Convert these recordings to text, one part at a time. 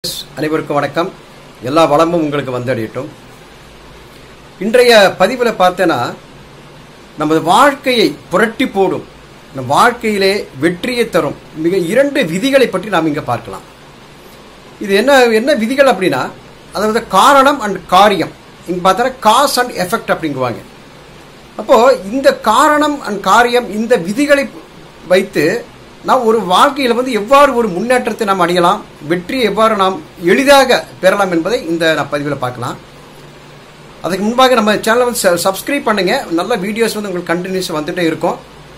அனைவருக்கும் வணக்கம் எல்லா வளமும் உங்களுக்கு வந்தடையட்டும் இன்றைய பதிவில் பார்த்தேன்னா நமது வாழ்க்கையை புரட்டி போடும் நம் வாழ்க்கையிலே வெற்றியை தரும் மிக இரண்டு விதிகளை பற்றி நாம் இங்கே பார்க்கலாம் இது என்ன என்ன விதிகள் அப்படின்னா அதாவது காரணம் அண்ட் காரியம் இங்கே பார்த்தோன்னா காஸ் அண்ட் எஃபெக்ட் அப்படிங்குவாங்க அப்போ இந்த காரணம் அண்ட் காரியம் இந்த விதிகளை வைத்து நாம் ஒரு வாழ்க்கையில் வந்து எவ்வாறு ஒரு முன்னேற்றத்தை நாம் அடையலாம் வெற்றியை எவ்வாறு நாம் எளிதாக பெறலாம் என்பதை இந்த நான் பதிவில் பார்க்கலாம் அதுக்கு முன்பாக நம்ம சேனலை வந்து சப்ஸ்கிரைப் பண்ணுங்க நல்ல வீடியோஸ் வந்து உங்களுக்கு கண்டினியூஸ் வந்துட்டே இருக்கும்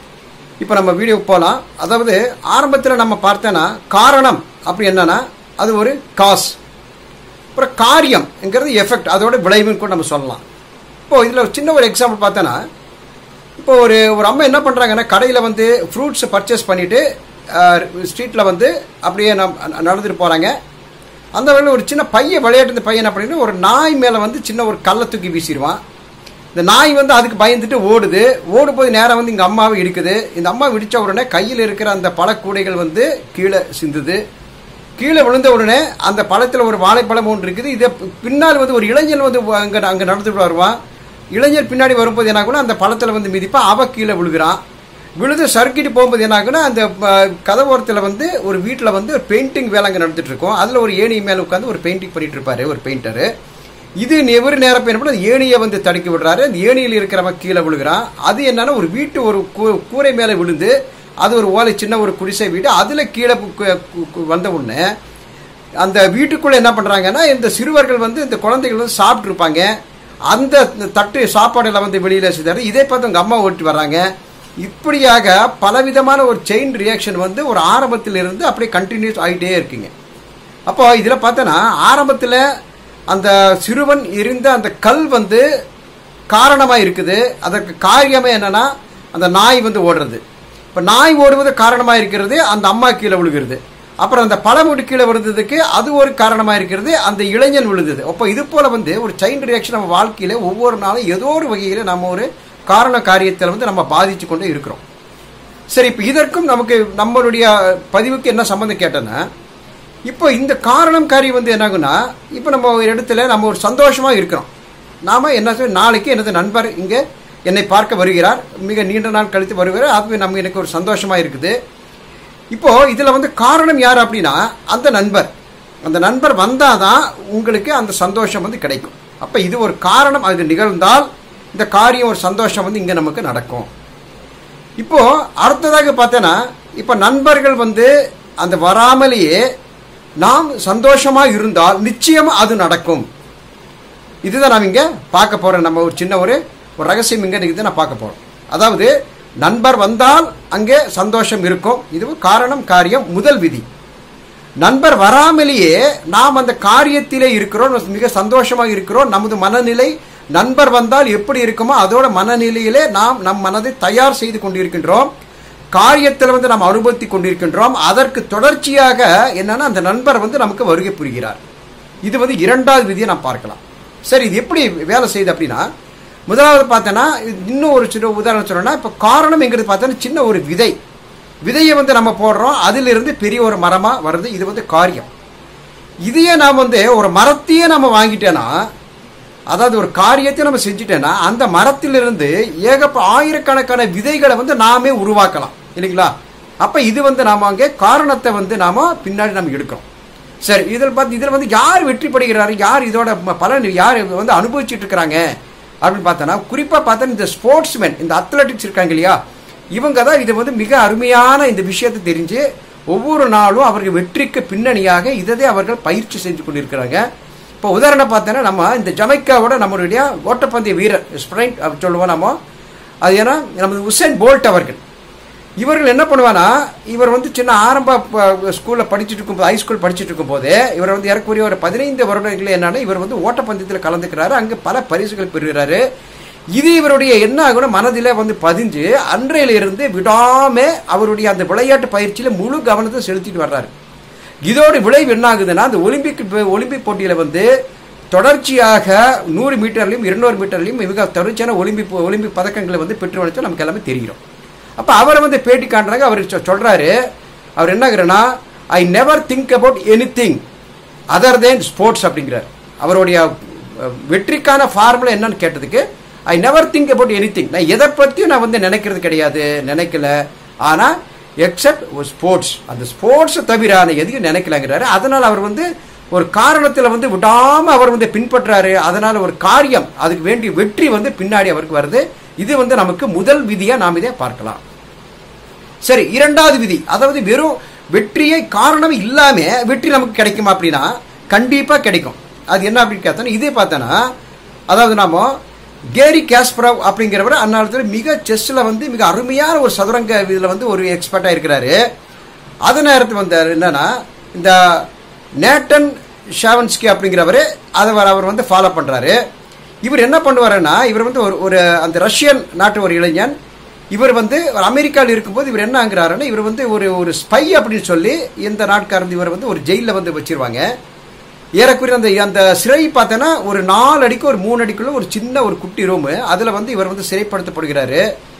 இப்போ நம்ம வீடியோ போகலாம் அதாவது ஆரம்பத்தில் நம்ம பார்த்தோன்னா காரணம் அப்படி என்னன்னா அது ஒரு காஸ் அப்புறம் காரியம்ங்கிறது எஃபெக்ட் அதோட விளைவுன்னு கூட நம்ம சொல்லலாம் இப்போ இதில் ஒரு சின்ன ஒரு எக்ஸாம்பிள் பார்த்தோன்னா இப்போ ஒரு ஒரு அம்மா என்ன பண்ணுறாங்கன்னா கடையில் வந்து ஃப்ரூட்ஸ் பர்ச்சேஸ் பண்ணிவிட்டு ஸ்ட்ரீட்டில் வந்து அப்படியே நம் நடந்துட்டு போகிறாங்க அந்த வகையில் ஒரு சின்ன பையன் விளையாட்டு இந்த பையன் என்ன பண்ணிட்டு ஒரு நாய் மேலே வந்து சின்ன ஒரு கல்லை தூக்கி வீசிடுவான் இந்த நாய் வந்து அதுக்கு பயந்துட்டு ஓடுது ஓடும் போது நேரம் வந்து இங்கே அம்மாவை இடிக்குது இந்த அம்மா இடித்த உடனே கையில் இருக்கிற அந்த பழக்கூடைகள் வந்து கீழே சிந்துது கீழே விழுந்த உடனே அந்த பழத்தில் ஒரு வாழைப்பழம் ஒன்று இருக்குது இதை பின்னால் வந்து ஒரு இளைஞன் வந்து அங்கே அங்கே நடந்துட்டு வருவான் இளைஞர் பின்னாடி வரும்போது என்ன ஆகுனா அந்த பழத்தில் வந்து மிதிப்பா அவ கீழே விழுகிறான் விழுது சறுக்கிட்டு போகும்போது என்ன ஆகுனா அந்த கதவோரத்தில் வந்து ஒரு வீட்டில் வந்து ஒரு பெயிண்டிங் வேலை அங்கே நடந்துட்டு இருக்கும் அதில் ஒரு ஏணி மேலே உட்காந்து ஒரு பெயிண்டிங் பண்ணிட்டு இருப்பாரு ஒரு பெயிண்டரு இது எவரு நேரம் என்ன பண்ண ஏணியை வந்து தடுக்கி விடுறாரு அந்த ஏணியில் இருக்கிறவன் கீழே விழுகிறான் அது என்னன்னா ஒரு வீட்டு ஒரு கூரை மேலே விழுந்து அது ஒரு ஓலை சின்ன ஒரு குடிசை வீடு அதில் கீழே வந்த உடனே அந்த வீட்டுக்குள்ளே என்ன பண்ணுறாங்கன்னா இந்த சிறுவர்கள் வந்து இந்த குழந்தைகள் வந்து சாப்பிட்ருப்பாங்க அந்த தட்டு சாப்பாடுல வந்து வெளியில் செய்தாரு இதே பார்த்து உங்கள் அம்மா ஓட்டி வர்றாங்க இப்படியாக பலவிதமான ஒரு செயின் ரியாக்ஷன் வந்து ஒரு ஆரம்பத்தில் இருந்து அப்படியே கண்டினியூஸ் ஆகிட்டே இருக்குங்க அப்போ இதில் பார்த்தோன்னா ஆரம்பத்தில் அந்த சிறுவன் இருந்த அந்த கல் வந்து காரணமாக இருக்குது அதற்கு காரியமே என்னன்னா அந்த நாய் வந்து ஓடுறது இப்போ நாய் ஓடுவது காரணமாக இருக்கிறது அந்த அம்மா கீழே விழுகிறது அப்புறம் அந்த பழமுடி கீழே விழுந்ததுக்கு அது ஒரு காரணமாக இருக்கிறது அந்த இளைஞன் விழுந்தது அப்போ இது போல வந்து ஒரு செயின் ரியாக்ஷன் நம்ம வாழ்க்கையில் ஒவ்வொரு நாளும் ஏதோ ஒரு வகையில் நம்ம ஒரு காரண காரியத்தில் வந்து நம்ம பாதிச்சு கொண்டே இருக்கிறோம் சரி இப்போ இதற்கும் நமக்கு நம்மளுடைய பதிவுக்கு என்ன சம்மந்தம் கேட்டோன்னா இப்போ இந்த காரணம் காரியம் வந்து என்னாகுன்னா இப்போ நம்ம ஒரு இடத்துல நம்ம ஒரு சந்தோஷமாக இருக்கிறோம் நாம் என்ன நாளைக்கு எனது நண்பர் இங்கே என்னை பார்க்க வருகிறார் மிக நீண்ட நாள் கழித்து வருகிறார் அது நம்ம எனக்கு ஒரு சந்தோஷமாக இருக்குது இப்போ இதில் வந்து காரணம் யார் அப்படின்னா அந்த நண்பர் அந்த நண்பர் வந்தாதான் உங்களுக்கு அந்த சந்தோஷம் வந்து கிடைக்கும் அப்போ இது ஒரு காரணம் அது நிகழ்ந்தால் இந்த காரியம் ஒரு சந்தோஷம் வந்து இங்கே நமக்கு நடக்கும் இப்போ அடுத்ததாக பார்த்தோன்னா இப்போ நண்பர்கள் வந்து அந்த வராமலேயே நாம் சந்தோஷமாக இருந்தால் நிச்சயமாக அது நடக்கும் இதுதான் நாம் இங்கே பார்க்க போகிறோம் நம்ம ஒரு சின்ன ஒரு ஒரு ரகசியம் இங்கே இருக்குது நான் பார்க்க போகிறோம் அதாவது நண்பர் வந்தால் அங்கே சந்தோஷம் இருக்கும் இது காரணம் காரியம் முதல் விதி நண்பர் வராமலேயே நாம் அந்த காரியத்திலே இருக்கிறோம் மிக சந்தோஷமாக இருக்கிறோம் நமது மனநிலை நண்பர் வந்தால் எப்படி இருக்குமோ அதோட மனநிலையிலே நாம் நம் மனதை தயார் செய்து கொண்டிருக்கின்றோம் காரியத்தில் வந்து நாம் அனுபவித்து கொண்டிருக்கின்றோம் அதற்கு தொடர்ச்சியாக என்னன்னா அந்த நண்பர் வந்து நமக்கு வருகை புரிகிறார் இது வந்து இரண்டாவது விதியை நாம் பார்க்கலாம் சரி இது எப்படி வேலை செய்யுது அப்படின்னா முதலாவது பார்த்தோன்னா இன்னும் ஒரு சின்ன உதாரணம் சொல்லணும்னா இப்போ காரணம்ங்கிறது பார்த்தோன்னா சின்ன ஒரு விதை விதையை வந்து நம்ம போடுறோம் அதிலிருந்து பெரிய ஒரு மரமாக வருது இது வந்து காரியம் இதையே நாம் வந்து ஒரு மரத்தையே நம்ம வாங்கிட்டேன்னா அதாவது ஒரு காரியத்தை நம்ம செஞ்சுட்டேன்னா அந்த மரத்திலிருந்து ஏகப்ப ஆயிரக்கணக்கான விதைகளை வந்து நாமே உருவாக்கலாம் இல்லைங்களா அப்போ இது வந்து நாம் அங்கே காரணத்தை வந்து நாம் பின்னாடி நம்ம எடுக்கிறோம் சரி இதில் பார்த்து இதில் வந்து யார் வெற்றி படுகிறாரு யார் இதோட பலன் யார் வந்து அனுபவிச்சுட்டு இருக்கிறாங்க அப்படின்னு பார்த்தோன்னா குறிப்பாக பார்த்தா இந்த ஸ்போர்ட்ஸ்மேன் இந்த அத்லட்டிக்ஸ் இருக்காங்க இல்லையா இவங்க தான் இது வந்து மிக அருமையான இந்த விஷயத்தை தெரிஞ்சு ஒவ்வொரு நாளும் அவர்கள் வெற்றிக்கு பின்னணியாக இதை அவர்கள் பயிற்சி செஞ்சு கொண்டிருக்கிறாங்க இப்போ உதாரணம் பார்த்தோன்னா நம்ம இந்த ஜமைக்காவோட நம்மளுடைய ஓட்டப்பந்தய வீரர் ஸ்ப்ரைண்ட் சொல்லுவோம் நம்ம அது ஏன்னா நமது உசேன் போல்ட் அவர்கள் இவர்கள் என்ன பண்ணுவானா இவர் வந்து சின்ன ஆரம்ப ஸ்கூலில் படிச்சுட்டு இருக்கும் ஹை ஸ்கூல் படிச்சுட்டு இருக்கும் போதே இவர் வந்து இறக்குரிய ஒரு பதினைந்து வருடங்கள் என்னன்னா இவர் வந்து ஓட்டப்பந்தயத்தில் கலந்துக்கிறாரு அங்கே பல பரிசுகள் பெறுகிறாரு இது இவருடைய என்ன ஆகும்னா மனதில் வந்து பதிஞ்சு அன்றையில இருந்து விடாம அவருடைய அந்த விளையாட்டு பயிற்சியில முழு கவனத்தை செலுத்திட்டு வர்றாரு இதோட விளைவு என்ன ஆகுதுன்னா அந்த ஒலிம்பிக் ஒலிம்பிக் போட்டியில வந்து தொடர்ச்சியாக நூறு மீட்டர்லையும் இருநூறு மீட்டர்லையும் மிக தொடர்ச்சியான ஒலிம்பிக் ஒலிம்பிக் பதக்கங்களை வந்து பெற்று வளர்த்து நமக்கு எல்லாமே தெரிகிறோம் அப்போ அவரை வந்து பேட்டி காண்றாங்க அவர் சொல்றாரு அவர் என்னங்கிறனா I never think about any thing other than sports அப்படிங்கிறார் அவருடைய அஹ், வெற்றிக்கான ஃபார்முலா என்னன்னு கேட்டதுக்கு I never think about any thing நான் எதை பற்றியும் நான் வந்து நினைக்கிறது கிடையாது நினைக்கல ஆனா எக்ஸப்ட் ஒரு ஸ்போர்ட்ஸ் அந்த ஸ்போர்ட்ஸை தவிர நான் எதையும் நினைக்கலங்கிறாரு அதனால அவர் வந்து ஒரு காரணத்தில் வந்து விடாம அவர் வந்து பின்பற்றாரு அதனால ஒரு காரியம் அதுக்கு வேண்டிய வெற்றி வந்து பின்னாடி அவருக்கு வருது இது வந்து நமக்கு முதல் விதியா நாம் இதை பார்க்கலாம் சரி இரண்டாவது விதி அதாவது வெறும் வெற்றியை காரணம் இல்லாம வெற்றி நமக்கு கிடைக்குமா அப்படின்னா கண்டிப்பா கிடைக்கும் அது என்ன அப்படின்னு கேட்டோன்னா இதே பார்த்தோன்னா அதாவது நாம கேரி காஸ்பரவ் அப்படிங்கிறவர் அந்நாளத்தில் மிக செஸ்ல வந்து மிக அருமையான ஒரு சதுரங்க இதில் வந்து ஒரு எக்ஸ்பர்ட்டா இருக்கிறாரு அது நேரத்தில் வந்து என்னன்னா இந்த நேட்டன் ஷாவன்ஸ்கி அப்படிங்கிறவர் அதை அவர் அவர் வந்து ஃபாலோ பண்றாரு இவர் என்ன பண்ணுவாருன்னா இவர் வந்து ஒரு ஒரு அந்த ரஷ்யன் நாட்டு ஒரு இளைஞன் இவர் வந்து அமெரிக்காவில் இருக்கும்போது இவர் என்ன ஆகுறாருன்னா இவர் வந்து ஒரு ஒரு ஸ்பை அப்படின்னு சொல்லி இந்த நாட்காரந்து இவர் வந்து ஒரு ஜெயிலில் வந்து வச்சிருவாங்க ஏறக்குறைய அந்த அந்த சிறை பார்த்தோன்னா ஒரு நாலு அடிக்கு ஒரு மூணு அடிக்குள்ள ஒரு சின்ன ஒரு குட்டி ரூமு அதில் வந்து இவர் வந்து சிறைப்படுத்தப்படுகிறாரு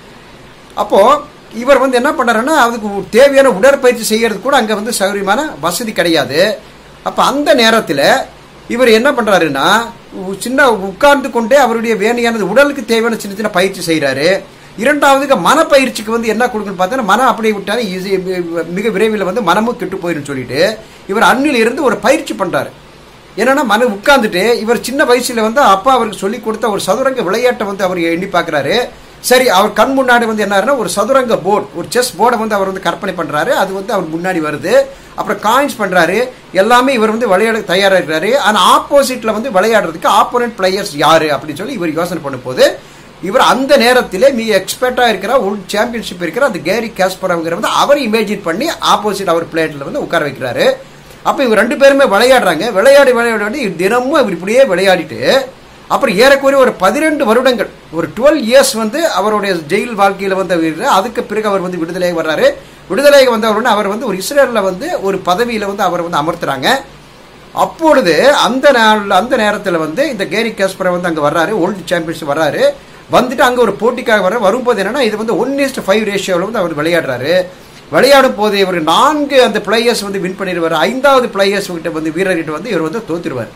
அப்போ இவர் வந்து என்ன பண்ணாருன்னா அதுக்கு தேவையான உடற்பயிற்சி செய்யறது கூட அங்க வந்து சௌகரியமான வசதி கிடையாது அப்ப அந்த நேரத்துல இவர் என்ன பண்றாருன்னா உ- சின்ன உட்கார்ந்து கொண்டே அவருடைய வேணையானது உடலுக்கு தேவையான சின்ன சின்ன பயிற்சி செய்யறாரு இரண்டாவதுக்கு மனப்பயிற்சிக்கு வந்து என்ன கொடுக்கணும்னு பார்த்தீங்கன்னா மனம் அப்படியே விட்டாரு easy- மிக விரைவில் வந்து மனமும் கெட்டு போயிடும் சொல்லிட்டு இவர் அண்ணில் இருந்து ஒரு பயிற்சி பண்றாரு என்னன்னா மன உட்கார்ந்துட்டு இவர் சின்ன வயசுல வந்து அப்பா அவருக்கு சொல்லி கொடுத்த ஒரு சதுரங்க விளையாட்டை வந்து அவர் எண்ணி பார்க்கறாரு சரி அவர் கண் முன்னாடி வந்து என்ன ஒரு சதுரங்க போர்டு ஒரு செஸ் போர்டை வந்து அவர் வந்து கற்பனை பண்றாரு அது வந்து அவர் முன்னாடி வருது அப்புறம் காயின்ஸ் பண்றாரு எல்லாமே இவர் வந்து விளையாட தயாரா இருக்கிறாரு ஆனா ஆப்போசிட்ல வந்து விளையாடுறதுக்கு ஆப்போனன்ட் பிளேயர்ஸ் யாரு அப்படின்னு சொல்லி இவர் யோசனை பண்ணும்போது இவர் அந்த நேரத்திலே மிக எக்ஸ்பர்ட்டா இருக்கிற ஒரு சாம்பியன்ஷிப் இருக்கிற அந்த கேரி காஸ்பரவங்கிற வந்து அவர் இமேஜின் பண்ணி ஆப்போசிட் அவர் பிளேட்ல வந்து உட்கார வைக்கிறாரு அப்ப இவங்க ரெண்டு பேருமே விளையாடுறாங்க விளையாடி விளையாடி தினமும் இவர் இப்படியே விளையாடிட்டு அப்புறம் ஏறக்குறைய ஒரு பதிரெண்டு வருடங்கள் ஒரு டுவெல் இயர்ஸ் வந்து அவருடைய ஜெயில் வாழ்க்கையில வந்து அவர் இருக்கிறார். அதுக்கு பிறகு அவர் வந்து விடுதலையாக வர்றாரு விடுதலையாக வந்தவர் அவர் வந்து ஒரு இஸ்ரேல்ல வந்து ஒரு பதவியில வந்து அவர் வந்து அமர்த்துறாங்க அப்பொழுது அந்த நாள் அந்த நேரத்தில் வந்து இந்த கேரி காஸ்பரை வந்து அங்கே வர்றாரு வேர்ல்டு சாம்பியன்ஷிப் வர்றாரு வந்துட்டு அங்கே ஒரு போட்டிக்காக வர வரும்போது என்னன்னா இது வந்து ஒன் இஸ்ட் ஃபைவ் ரேஷியோவில் வந்து அவர் விளையாடுறாரு விளையாடும் போது இவர் நான்கு அந்த பிளேயர்ஸ் வந்து வின் பண்ணிடுவார் ஐந்தாவது பிளேயர்ஸ் கிட்ட வந்து வீரர்கிட்ட வந்து இவர் வந்து தோத்துருவார்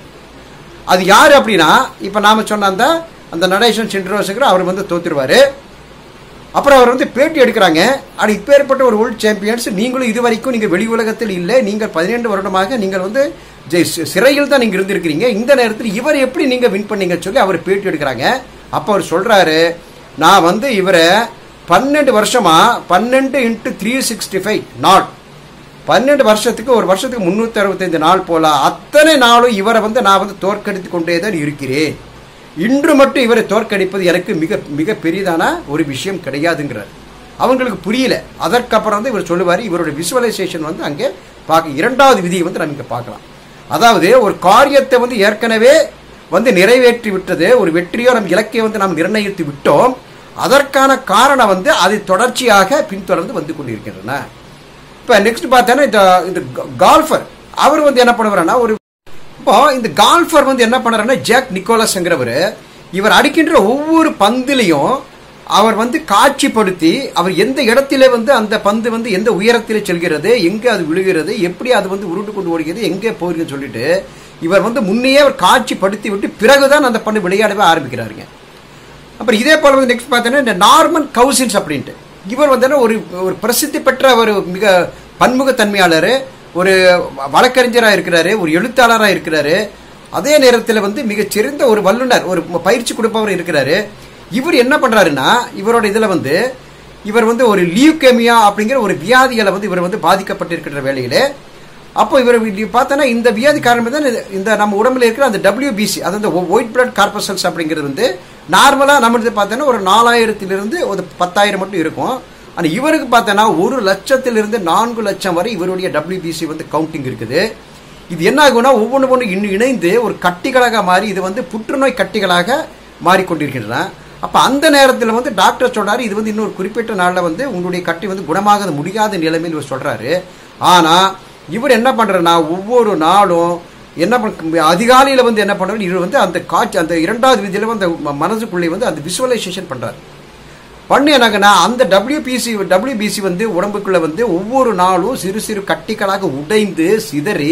அது யார் அப்படின்னா இப்போ நாம சொன்ன அந்த அந்த நடேசன் சிண்ட்ரோஸுக்கு அவர் வந்து தோத்துருவாரு அப்புறம் அவர் வந்து பேட்டி எடுக்கிறாங்க ஆனால் இப்பேற்பட்ட ஒரு வேர்ல்ட் சாம்பியன்ஸ் நீங்களும் இது வரைக்கும் நீங்கள் வெளி உலகத்தில் இல்லை நீங்கள் பதினெண்டு வருடமாக நீங்கள் வந்து ஜெய் சி- சிறையில் தான் நீங்கள் இருந்திருக்கிறீங்க இந்த நேரத்தில் இவர் எப்படி நீங்கள் வின் பண்ணீங்கன்னு சொல்லி அவர் பேட்டி எடுக்கிறாங்க அப்போ அவர் சொல்கிறாரு நான் வந்து இவரை பன்னெண்டு வருஷமா பன்னெண்டு இன்ட்டு த்ரீ சிக்ஸ்டி ஃபைவ் நாள் பன்னெண்டு வருஷத்துக்கு ஒரு வருஷத்துக்கு முந்நூற்றி அறுபத்தைந்து நாள் போல அத்தனை நாளும் இவரை வந்து நான் வந்து தோற்கடித்து கொண்டே தான் இருக்கிறேன் இன்று மட்டும் இவரை தோற்கடிப்பது எனக்கு மிக மிக பெரிதான ஒரு விஷயம் கிடையாதுங்கிறார் அவங்களுக்கு புரியல அதற்கப்புறம் வந்து இவர் சொல்லுவார் இவருடைய விசுவலைசேஷன் வந்து அங்கே பார்க்க இரண்டாவது விதியை வந்து நம்ம இங்கே பார்க்கலாம் அதாவது ஒரு காரியத்தை வந்து ஏற்கனவே வந்து நிறைவேற்றி விட்டது ஒரு வெற்றியோ நம்ம இலக்கையை வந்து நாம் நிர்ணயித்து விட்டோம் அதற்கான காரணம் வந்து அது தொடர்ச்சியாக பின்தொடர்ந்து வந்து கொண்டிருக்கின்றன இப்போ நெக்ஸ்ட் பார்த்தோன்னா இந்த இந்த கால்ஃபர் அவர் வந்து என்ன பண்ணுவாருன்னா ஒரு இப்போ இந்த கால்ஃபர் வந்து என்ன பண்ணாருன்னா ஜாக் நிக்கோலஸ்ங்கிறவர் இவர் அடிக்கின்ற ஒவ்வொரு பந்திலையும் அவர் வந்து காட்சிப்படுத்தி அவர் எந்த இடத்திலே வந்து அந்த பந்து வந்து எந்த உயரத்திலே செல்கிறது எங்கே அது விழுகிறது எப்படி அது வந்து உருண்டு கொண்டு ஓடுகிறது எங்கே போகுதுன்னு சொல்லிட்டு இவர் வந்து முன்னையே அவர் காட்சிப்படுத்தி விட்டு பிறகுதான் அந்த பந்து விளையாடவே ஆரம்பிக்கிறாருங்க அப்புறம் இதே போல வந்து நெக்ஸ்ட் பார்த்தோன்னா இந்த நார்மன் கவுசின்ஸ் அப்படின்ட்டு இவர் வந்து ஒரு ஒரு பிரசித்தி பெற்ற ஒரு மிக பன்முகத்தன்மையாளர் ஒரு வழக்கறிஞராக இருக்கிறாரு ஒரு எழுத்தாளராக இருக்கிறாரு அதே நேரத்தில் வந்து மிகச்சிறந்த ஒரு வல்லுனர் ஒரு பயிற்சி கொடுப்பவர் இருக்கிறாரு இவர் என்ன பண்றாருன்னா இவரோட இதில் வந்து இவர் வந்து ஒரு லியூகேமியா அப்படிங்கிற ஒரு வியாதியால வந்து இவர் வந்து பாதிக்கப்பட்டிருக்கிற வேலையிலே அப்போ இவர் பார்த்தோன்னா இந்த வியாதி காரணம் தான் இது- இந்த நம்ம உடம்புல இருக்கிற அந்த டபிள்யூபிசி அது அந்த ஒயிட் பிளட் கார்பசல்ஸ் அப்படிங்கிறது வந்து நார்மலாக நம்ம பார்த்தோன்னா ஒரு நாலாயிரத்திலிருந்து ஒரு பத்தாயிரம் மட்டும் இருக்கும் ஆனால் இவருக்கு பார்த்தோன்னா ஒரு லட்சத்திலிருந்து நான்கு லட்சம் வரை இவருடைய டபிள்யூபிசி வந்து கவுண்டிங் இருக்குது இது என்ன ஆகும்னா ஒவ்வொன்று ஒன்று இன்னும் இணைந்து ஒரு கட்டிகளாக மாறி இது வந்து புற்றுநோய் கட்டிகளாக மாறிக்கொண்டிருக்கின்றன அப்போ அந்த நேரத்தில் வந்து டாக்டர் சொல்றாரு இது வந்து இன்னொரு குறிப்பிட்ட நாளில் வந்து உங்களுடைய கட்டி வந்து குணமாக முடியாத நிலைமையில் இவர் சொல்றாரு ஆனால் இவர் என்ன பண்றாருன்னா ஒவ்வொரு நாளும் என்ன பண்ண அதிகாலையில் வந்து என்ன பண்றாரு இவர் வந்து அந்த காட்சி அந்த இரண்டாவது விதியில வந்து அந்த மனசுக்குள்ளே வந்து அந்த விசுவலைசேஷன் பண்றாரு பண்ணி என்னங்கன்னா அந்த டபிள்யூபிசி டபிள்யூபிசி வந்து உடம்புக்குள்ள வந்து ஒவ்வொரு நாளும் சிறு சிறு கட்டிகளாக உடைந்து சிதறி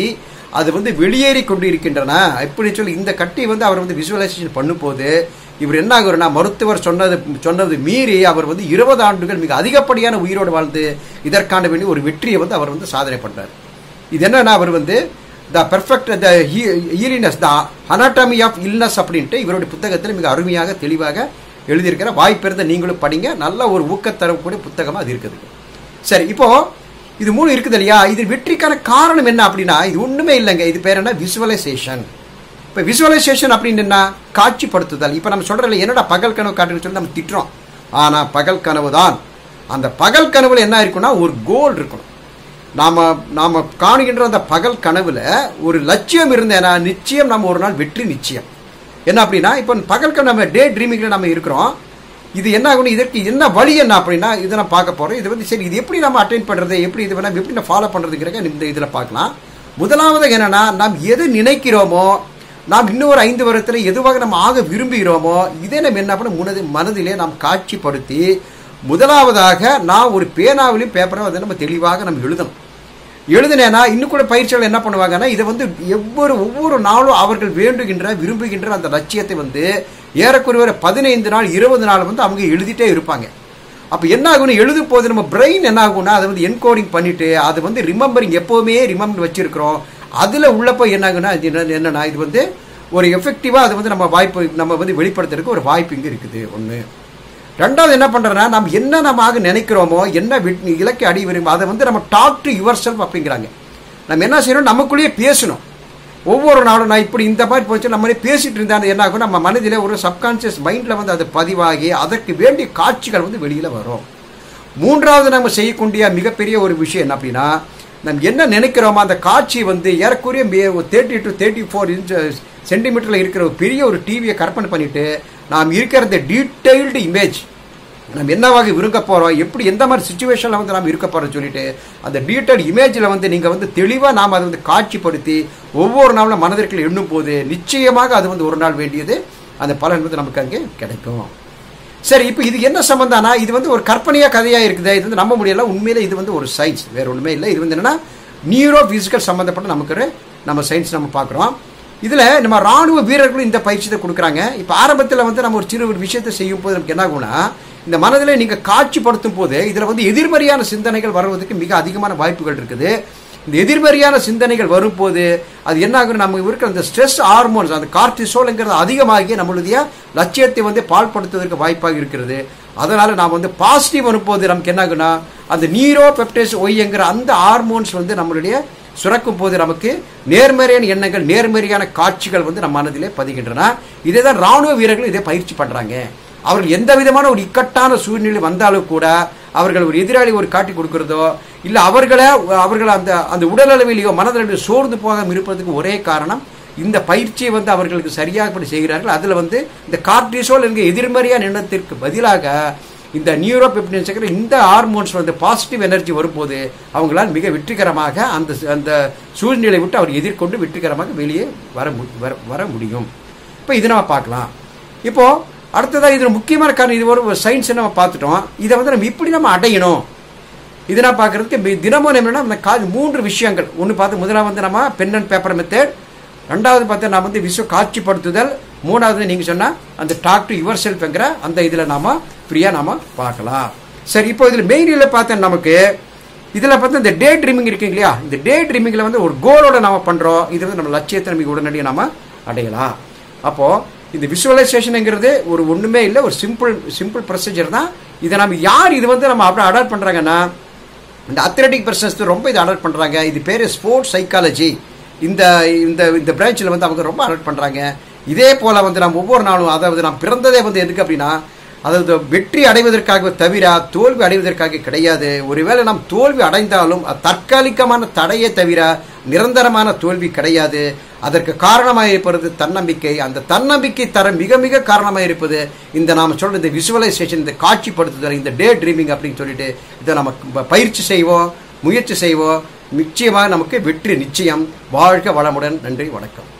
அது வந்து வெளியேறி கொண்டு இருக்கின்றன இப்படி சொல்லி இந்த கட்டி வந்து அவர் வந்து விசுவலைசேஷன் பண்ணும்போது இவர் என்ன ஆகுறனா மருத்துவர் சொன்னது சொன்னது மீறி அவர் வந்து இருபது ஆண்டுகள் மிக அதிகப்படியான உயிரோடு வாழ்ந்து இதற்கான வேண்டிய ஒரு வெற்றியை வந்து அவர் வந்து சாதனை பண்றார் இது என்னன்னா அவர் வந்து the perfect the holiness the anatomy of illness அப்படின்ட்டு இவருடைய புத்தகத்தில் மிக அருமையாக தெளிவாக எழுதியிருக்கிற வாய்ப்பிருந்த நீங்களும் படிங்க நல்ல ஒரு ஊக்கத்தரக்கூடிய புத்தகமாக அது இருக்குது சரி இப்போ இது மூணு இருக்குது இல்லையா இது வெற்றிக்கான காரணம் என்ன அப்படின்னா இது ஒண்ணுமே இல்லைங்க இது பேர் என்ன விசுவலைசேஷன் இப்போ விசுவலைசேஷன் அப்படின்னு என்ன காட்சிப்படுத்துதல் இப்போ நம்ம சொல்றோம்ல என்னடா பகல் கனவு காட்டுன்னு சொல்லி நம்ம திட்டுறோம் ஆனா பகல் கனவு தான் அந்த பகல் கனவுல என்ன இருக்குன்னா ஒரு கோல் இருக்கணும் நாம நாம காணுகின்ற அந்த பகல் கனவுல ஒரு லட்சியம் இருந்தேன்னா நிச்சயம் நம்ம ஒரு நாள் வெற்றி நிச்சயம் என்ன அப்படின்னா இப்போ பகல் கனவு நம்ம டே ட்ரீமிங்ல நம்ம இருக்கிறோம் இது என்ன ஆகணும் இதற்கு என்ன வழி என்ன அப்படின்னா இதை நான் பார்க்க போறோம் இது வந்து சரி இது எப்படி நம்ம அட்டைன் பண்றது எப்படி இது வேணா எப்படி நம்ம ஃபாலோ பண்றதுங்கிறத இந்த இதில் பார்க்கலாம் முதலாவது என்னன்னா நாம் எது நினைக்கிறோமோ நாம் இன்னும் ஒரு ஐந்து வருடத்தில் எதுவாக நம்ம ஆக விரும்புகிறோமோ இதை நம்ம என்ன பண்ண முனது மனதிலே நாம் காட்சிப்படுத்தி முதலாவதாக நான் ஒரு பேனாவிலையும் பேப்பரும் அதை நம்ம தெளிவாக நம்ம எழுதணும் எழுதினேன்னா இன்னும் கூட பயிற்சிகள் என்ன பண்ணுவாங்கன்னா இதை வந்து ஒவ்வொரு ஒவ்வொரு நாளும் அவர்கள் வேண்டுகின்ற விரும்புகின்ற அந்த லட்சியத்தை வந்து ஏறக்குறைய ஒரு பதினைந்து நாள் இருபது நாள் வந்து அவங்க எழுதிட்டே இருப்பாங்க அப்போ என்ன ஆகும்னு எழுதும் போது நம்ம பிரெயின் என்ன ஆகும்னா அதை வந்து என்கோடிங் பண்ணிட்டு அது வந்து ரிமெம்பரிங் எப்போவுமே ரிமெம்பர் வச்சிருக்கிறோம் அதில் உள்ளப்போ என்ன ஆகுனா இது என்ன- என்னன்னா இது வந்து ஒரு எஃபெக்டிவாக அது வந்து நம்ம வாய்ப்பு நம்ம வந்து வெளிப்படுத்துறதுக்கு ஒரு வாய்ப்பு இங்கே இருக்குது ஒன்று ரெண்டாவது என்ன பண்றோம்னா நம்ம என்ன நம்ம ஆக நினைக்கிறோமோ என்ன விட்- இலக்கை அடி விரும்போ அதை வந்து நம்ம டாக் டு யுவர் செல்ஃப் அப்படிங்கிறாங்க நம்ம என்ன செய்யணும் நமக்குள்ளேயே பேசணும் ஒவ்வொரு நாளும் நான் இப்படி இந்த மாதிரி போச்சு நம்மளே பேசிட்டு இருந்தா என்ன ஆகும் நம்ம மனதில் ஒரு சப்கான்சியஸ் மைண்டில் வந்து அது பதிவாகி அதற்கு வேண்டிய காட்சிகள் வந்து வெளியில் வரும் மூன்றாவது நம்ம செய்யக்கூடிய மிகப்பெரிய ஒரு விஷயம் என்ன அப்படின்னா நம்ம என்ன நினைக்கிறோமோ அந்த காட்சி வந்து ஏறக்குறைய thirty to thirty four inch சென்டிமீட்டரில் இருக்கிற ஒரு பெரிய ஒரு டிவியை கற்பனை பண்ணிட்டு நாம் இருக்கிற இந்த டீட்டெயில்டு இமேஜ் நம்ம என்னவாக இருக்க போறோம் எப்படி எந்த மாதிரி சுச்சுவேஷன்ல வந்து நாம் இருக்க போறோம் சொல்லிட்டு அந்த டீட்டெயில் இமேஜில் வந்து நீங்க வந்து தெளிவா நாம் அதை வந்து காட்சிப்படுத்தி ஒவ்வொரு நாளும் மனதிற்குள் எண்ணும் போது நிச்சயமாக அது வந்து ஒரு நாள் வேண்டியது அந்த பலன் வந்து நமக்கு அங்கே கிடைக்கும் சரி இப்போ இது என்ன சம்பந்தம்னா இது வந்து ஒரு கற்பனையா கதையா இருக்குது இது வந்து நம்ப முடியல உண்மையில இது வந்து ஒரு சயின்ஸ் வேற ஒண்ணுமே இல்லை இது வந்து என்னன்னா நியூரோ பிசிக்கல் சம்பந்தப்பட்ட நமக்கு ஒரு நம்ம சயின்ஸ் நம்ம பார்க்குறோம் இதுல நம்ம ராணுவ வீரர்களும் இந்த பயிற்சியை கொடுக்குறாங்க இப்போ ஆரம்பத்தில் வந்து நம்ம ஒரு சிறு ஒரு விஷயத்தை செய்யும் போது நமக்கு என்ன ஆகும்னா இந்த மனதில் நீங்க காட்சிப்படுத்தும் போது இதுல வந்து எதிர்மறையான சிந்தனைகள் வருவதற்கு மிக அதிகமான வாய்ப்புகள் இருக்குது இந்த எதிர்மறையான சிந்தனைகள் வரும்போது அது என்ன ஆகும் நம்ம இருக்கிற அந்த ஸ்ட்ரெஸ் ஹார்மோன்ஸ் அந்த கார்டிசோல்ங்கிறது அதிகமாகி நம்மளுடைய லட்சியத்தை வந்து பால்படுத்துவதற்கு வாய்ப்பாக இருக்கிறது அதனால நாம் வந்து பாசிட்டிவ் அனுப்புவது நமக்கு என்ன ஆகுனா அந்த நீரோ பெப்டேஸ் ஒய்ங்கிற அந்த ஹார்மோன்ஸ் வந்து நம்மளுடைய சுரக்கும் போது நமக்கு நேர்மறையான எண்ணங்கள் நேர்மறையான காட்சிகள் வந்து நம்ம மனதிலே பதிகின்றன இதே தான் ராணுவ வீரர்கள் இதை பயிற்சி பண்றாங்க அவர்கள் எந்த விதமான ஒரு இக்கட்டான சூழ்நிலை வந்தாலும் கூட அவர்கள் ஒரு எதிராளி ஒரு காட்டி கொடுக்கிறதோ இல்ல அவர்களை அவர்கள் அந்த அந்த உடலளவிலேயோ மனதளவிலோ சோர்ந்து போகாமல் இருப்பதற்கு ஒரே காரணம் இந்த பயிற்சியை வந்து அவர்களுக்கு சரியாகப்படி செய்கிறார்கள் அதுல வந்து இந்த கார்டிசோல் என்கிற எதிர்மறையான எண்ணத்திற்கு பதிலாக இந்த நியூரோபெப்டின் சக்கர இந்த ஹார்மோன்ஸ் வந்து பாசிட்டிவ் எனர்ஜி வரும்போது அவங்களால் மிக வெற்றிகரமாக அந்த அந்த சூழ்நிலை விட்டு அவர் எதிர்கொண்டு வெற்றிகரமாக வெளியே வர மு- வர- வர முடியும் இப்போ இது நம்ம பார்க்கலாம் இப்போ அடுத்ததா இதுல முக்கியமான காரணம் இது ஒரு சயின்ஸ் நம்ம பார்த்துட்டோம் இதை வந்து நம்ம இப்படி நம்ம அடையணும் இது நான் பார்க்கறதுக்கு மி- தினமும் என்னன்னா இந்த கா மூன்று விஷயங்கள் ஒன்று பார்த்து முதலாவது வந்து நம்ம பென் அண்ட் பேப்பர் மெத்தட் ரெண்டாவது பார்த்து நான் வந்து விஸ்வ காட்சிப்படுத்துதல் மூணாவது நீங்க சொன்ன அந்த டாக் டு யுவர் செல்ஃப்ங்கிற அந்த இதுல நாம ஃப்ரீயா நாம பார்க்கலாம் சரி இப்போ இதுல மெயின் இதில் பார்த்தா நமக்கு இதுல பார்த்து இந்த டே ட்ரீமிங் இருக்கு இல்லையா இந்த டே ட்ரீமிங்ல வந்து ஒரு கோலோட நாம பண்றோம் இது வந்து நம்ம லட்சியத்தை நமக்கு உடனடியாக நாம அடையலாம் அப்போ இந்த விசுவலைசேஷனுங்கிறது ஒரு ஒண்ணுமே இல்லை ஒரு சிம்பிள் சிம்பிள் ப்ரொசீஜர் தான் இதை நம்ம யார் இது வந்து நம்ம அப்படியே அடாப்ட் பண்றாங்கன்னா இந்த அத்லெட்டிக் பர்சன்ஸ் ரொம்ப இதை அடாப்ட் பண்றாங்க இது பேரு ஸ்போர்ட்ஸ் சைக்காலஜி இந்த இந்த இந்த பிரான்ச்சில் வந்து அவங்க ரொம்ப அடாப்ட் பண்றாங்க இதே போல வந்து நம்ம ஒவ்வொரு நாளும் அதாவது நாம் பிறந்ததே வந்து எதுக்கு அப்படின்னா அதாவது வெற்றி அடைவதற்காக தவிர தோல்வி அடைவதற்காக கிடையாது ஒருவேளை நாம் தோல்வி அடைந்தாலும் அது தற்காலிகமான தடையே தவிர நிரந்தரமான தோல்வி கிடையாது அதற்கு காரணமாக இருப்பது தன்னம்பிக்கை அந்த தன்னம்பிக்கை தர மிக மிக காரணமாக இருப்பது இந்த நாம சொல்ற இந்த விசுவலைசேஷன் இந்த காட்சிப்படுத்துதல் இந்த டே ட்ரீமிங் அப்படின்னு சொல்லிட்டு இதை நம்ம ப- பயிற்சி செய்வோம் முயற்சி செய்வோம் நிச்சயமாக நமக்கு வெற்றி நிச்சயம் வாழ்க வளமுடன் நன்றி வணக்கம்